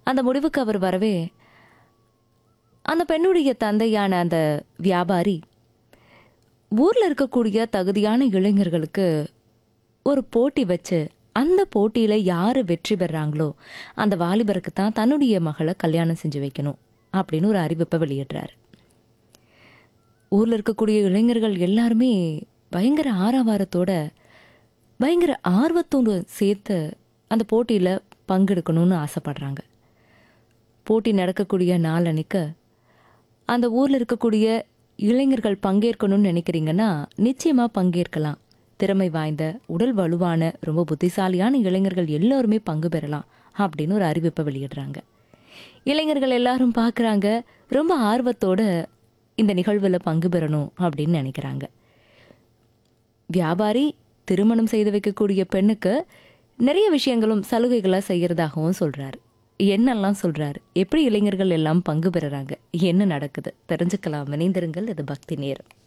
அந்த முடிவுக்கு அவர் வரவே அந்த பெண்ணுடைய தந்தையான அந்த வியாபாரி ஊர்ல இருக்கக்கூடிய தகுதியான இளைஞர்களுக்கு ஒரு போட்டி வச்சு அந்த போட்டியில யாரு வெற்றி பெறாங்களோ அந்த வாலிபருக்கு தான் தன்னுடைய மகளை கல்யாணம் செஞ்சு வைக்கணும் அப்படின்னு ஒரு அறிவிப்பை வெளியிடுறாரு ஊர்ல இருக்கக்கூடிய இளைஞர்கள் எல்லாருமே பயங்கர ஆரவாரத்தோட பயங்கர ஆர்வத்தோடு சேர்த்து அந்த போட்டியில பங்கெடுக்கணும்னு ஆசைப்படுறாங்க போட்டி நடக்கக்கூடிய நாள் அன்னைக்கு அந்த ஊர்ல இருக்கக்கூடிய இளைஞர்கள் பங்கேற்கணும்னு நினைக்கிறீங்கன்னா நிச்சயமா பங்கேற்கலாம் திறமை வாய்ந்த உடல் வலுவான ரொம்ப புத்திசாலியான இளைஞர்கள் எல்லாருமே பங்கு பெறலாம் அப்படின்னு ஒரு அறிவிப்பை வெளியிடுறாங்க இளைஞர்கள் எல்லாரும் பார்க்குறாங்க ரொம்ப ஆர்வத்தோட இந்த நிகழ்வில் பங்கு பெறணும் அப்படின்னு நினைக்கிறாங்க வியாபாரி திருமணம் செய்து வைக்கக்கூடிய பெண்ணுக்கு நிறைய விஷயங்களும் சலுகைகளாக செய்கிறதாகவும் சொல்றாரு என்னெல்லாம் சொல்றாரு எப்படி இளைஞர்கள் எல்லாம் பங்கு பெறுறாங்க என்ன நடக்குது தெரிஞ்சுக்கலாம் இணைந்திருங்கள் இது பக்தி நேரம்